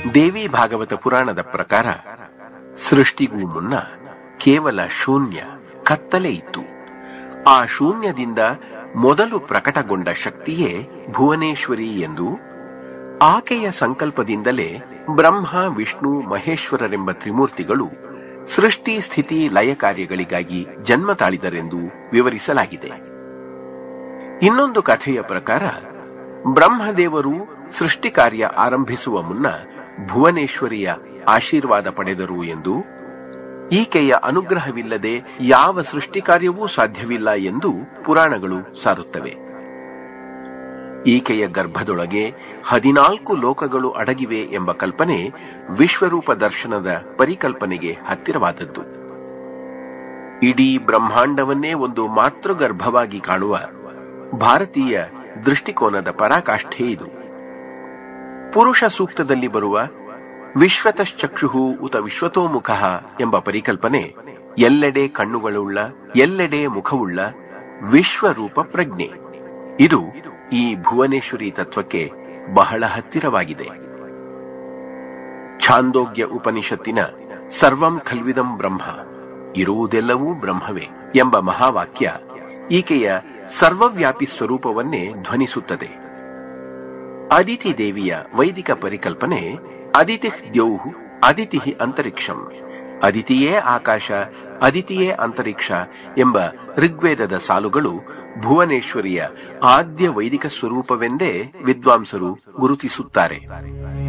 ದೇವಿ ಭಾಗವತ ಪುರಾಣದ ಪ್ರಕಾರ ಸೃಷ್ಟಿಗೂ ಮುನ್ನ ಕೇವಲ ಶೂನ್ಯ ಕತ್ತಲೆ ಇತ್ತು ಆ ಶೂನ್ಯದಿಂದ ಮೊದಲು ಪ್ರಕಟಗೊಂಡ ಶಕ್ತಿಯೇ ಭುವನೇಶ್ವರಿ ಎಂದು ಆಕೆಯ ಸಂಕಲ್ಪದಿಂದಲೇ ಬ್ರಹ್ಮ ವಿಷ್ಣು ಮಹೇಶ್ವರರೆಂಬ ತ್ರಿಮೂರ್ತಿಗಳು ಸೃಷ್ಟಿ ಸ್ಥಿತಿ ಲಯ ಕಾರ್ಯಗಳಿಗಾಗಿ ಜನ್ಮ ತಾಳಿದರೆಂದು ವಿವರಿಸಲಾಗಿದೆ ಇನ್ನೊಂದು ಕಥೆಯ ಪ್ರಕಾರ ಬ್ರಹ್ಮದೇವರು ಸೃಷ್ಟಿ ಕಾರ್ಯ ಆರಂಭಿಸುವ ಮುನ್ನ ಭುವನೇಶ್ವರಿಯ ಆಶೀರ್ವಾದ ಪಡೆದರು ಎಂದು ಈಕೆಯ ಅನುಗ್ರಹವಿಲ್ಲದೆ ಯಾವ ಸೃಷ್ಟಿ ಕಾರ್ಯವೂ ಸಾಧ್ಯವಿಲ್ಲ ಎಂದು ಪುರಾಣಗಳು ಸಾರುತ್ತವೆ ಈಕೆಯ ಗರ್ಭದೊಳಗೆ ಹದಿನಾಲ್ಕು ಲೋಕಗಳು ಅಡಗಿವೆ ಎಂಬ ಕಲ್ಪನೆ ವಿಶ್ವರೂಪ ದರ್ಶನದ ಪರಿಕಲ್ಪನೆಗೆ ಹತ್ತಿರವಾದದ್ದು ಇಡೀ ಬ್ರಹ್ಮಾಂಡವನ್ನೇ ಒಂದು ಮಾತೃಗರ್ಭವಾಗಿ ಕಾಣುವ ಭಾರತೀಯ ದೃಷ್ಟಿಕೋನದ ಪರಾಕಾಷ್ಠೆ ಇದು ಪುರುಷ ಸೂಕ್ತದಲ್ಲಿ ಬರುವ ವಿಶ್ವತಶ್ಚಕ್ಷು ಉತ ವಿಶ್ವತೋಮುಖ ಎಂಬ ಪರಿಕಲ್ಪನೆ ಎಲ್ಲೆಡೆ ಕಣ್ಣುಗಳುಳ್ಳ ಎಲ್ಲೆಡೆ ಮುಖವುಳ್ಳ ವಿಶ್ವರೂಪ ಪ್ರಜ್ಞೆ ಇದು ಈ ಭುವನೇಶ್ವರಿ ತತ್ವಕ್ಕೆ ಬಹಳ ಹತ್ತಿರವಾಗಿದೆ ಛಾಂದೋಗ್ಯ ಉಪನಿಷತ್ತಿನ ಸರ್ವಂ ಖಲ್ವಿದಂ ಬ್ರಹ್ಮ ಇರುವುದೆಲ್ಲವೂ ಬ್ರಹ್ಮವೇ ಎಂಬ ಮಹಾವಾಕ್ಯ ಈಕೆಯ ಸರ್ವವ್ಯಾಪಿ ಸ್ವರೂಪವನ್ನೇ ಧ್ವನಿಸುತ್ತದೆ ಅದಿತಿ ದೇವಿಯ ವೈದಿಕ ಪರಿಕಲ್ಪನೆ ಅದಿತಿ ದ್ಯೌಹು ಅದಿತಿ ಅಂತರಿಕ್ಷಂ ಅದಿತಿಯೇ ಆಕಾಶ ಅದಿತಿಯೇ ಅಂತರಿಕ್ಷ ಎಂಬ ಋಗ್ವೇದದ ಸಾಲುಗಳು ಭುವನೇಶ್ವರಿಯ ಆದ್ಯ ವೈದಿಕ ಸ್ವರೂಪವೆಂದೇ ವಿದ್ವಾಂಸರು ಗುರುತಿಸುತ್ತಾರೆ